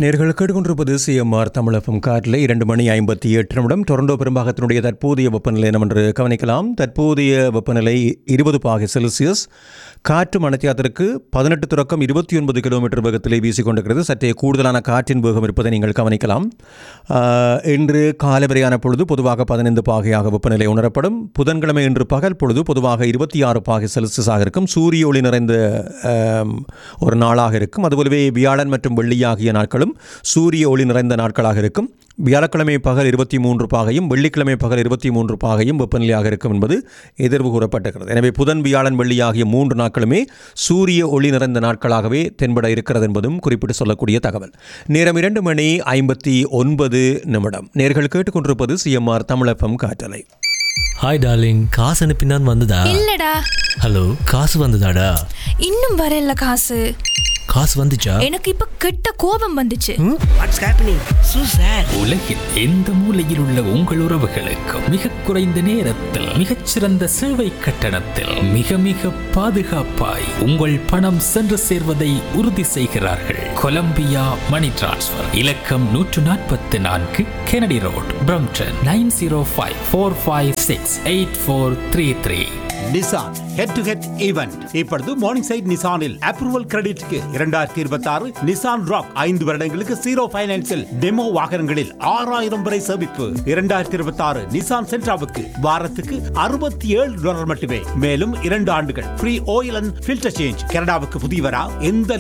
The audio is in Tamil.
நேர்கள் கேட்டுக்கொண்டிருப்பது சிஎம்ஆர் தமிழகம் காற்றில் இரண்டு மணி ஐம்பத்தி எட்டு நிமிடம் டொரண்டோ பெரும்பாகத்தினுடைய தற்போதைய வெப்பநிலை என்னவென்று கவனிக்கலாம் தற்போதைய வெப்பநிலை இருபது பாகை செல்சியஸ் காற்று மணத்தியாத்திற்கு பதினெட்டு தொடக்கம் இருபத்தி ஒன்பது கிலோமீட்டர் வேகத்திலே வீசிக்கொண்டிருக்கிறது சற்றே கூடுதலான காற்றின் வேகம் இருப்பதை நீங்கள் கவனிக்கலாம் ஆஹ், இன்று காலை வரையான பொழுது பொதுவாக பதினைந்து பாகையாக வெப்பநிலை உணரப்படும் புதன்கிழமை இன்று பகல் பொழுது பொதுவாக இருபத்தி ஆறு பாகை செல்சியஸாக இருக்கும் சூரிய ஒளி நிறைந்த ஆம், ஒரு நாளாக இருக்கும் அதுபோலவே வியாழன் மற்றும் வெள்ளி ஆகிய நாட்களும் சூரிய ஒளி நிறைந்த நாட்களாக இருக்கும் வியாழக்கிழமை பகல் இருபத்தி மூன்று பாகையும் வெள்ளிக்கிழமை பகல் இருபத்தி மூன்று பாகையும் வெப்பநிலையாக இருக்கும் என்பது எதிர்வு கூறப்பட்டிருக்கிறது எனவே புதன் வியாழன் வெள்ளி ஆகிய மூன்று நாட்களுமே சூரிய ஒளி நிறைந்த நாட்களாகவே தென்பட இருக்கிறது என்பதும் குறிப்பிட்டு சொல்லக்கூடிய தகவல் நேரம் இரண்டு மணி ஐம்பத்தி ஒன்பது நிமிடம் நேர்கள் கேட்டுக்கொண்டிருப்பது சிஎம்ஆர் தமிழப்பம் காற்றலை ஹாய் டார்லிங் காசு அனுப்பினான் வந்ததா இல்லடா ஹலோ காசு வந்ததாடா இன்னும் வரல காசு காசு வந்துச்சா எனக்கு இப்ப கெட்ட கோபம் வந்துச்சு வாட்ஸ் ஹேப்பனிங் சூ சார் உலகில் எந்த மூலையில் உள்ள உங்கள் உறவுகளுக்கு மிக குறைந்த நேரத்தில் மிகச்சிறந்த சேவை கட்டணத்தில் மிக மிக பாதுகாப்பாய் உங்கள் பணம் சென்று சேர்வதை உறுதி செய்கிறார்கள் கொலம்பியா மணி டிரான்ஸ்ஃபர் இலக்கம் நூற்று நாற்பத்தி நான்கு Kennedy Road Brampton nine zero five four five six eight four three three Nissan head to head event இப்பொழுது மார்னிங் சைட் நிசானில் அப்ரூவல் கிரெடிட்க்கு இரண்டாயிரத்தி இருபத்தி ஆறு நிசான் ராக் ஐந்து வருடங்களுக்கு ஜீரோ பைனான்சில் டெமோ வாகனங்களில் ஆறாயிரம் வரை சேமிப்பு இரண்டாயிரத்தி இருபத்தி ஆறு நிசான் சென்ட்ராவுக்கு வாரத்துக்கு அறுபத்தி ஏழு டாலர் மட்டுமே மேலும் இரண்டு ஆண்டுகள் free oil and filter change கனடாவுக்கு புதியவரா எந்த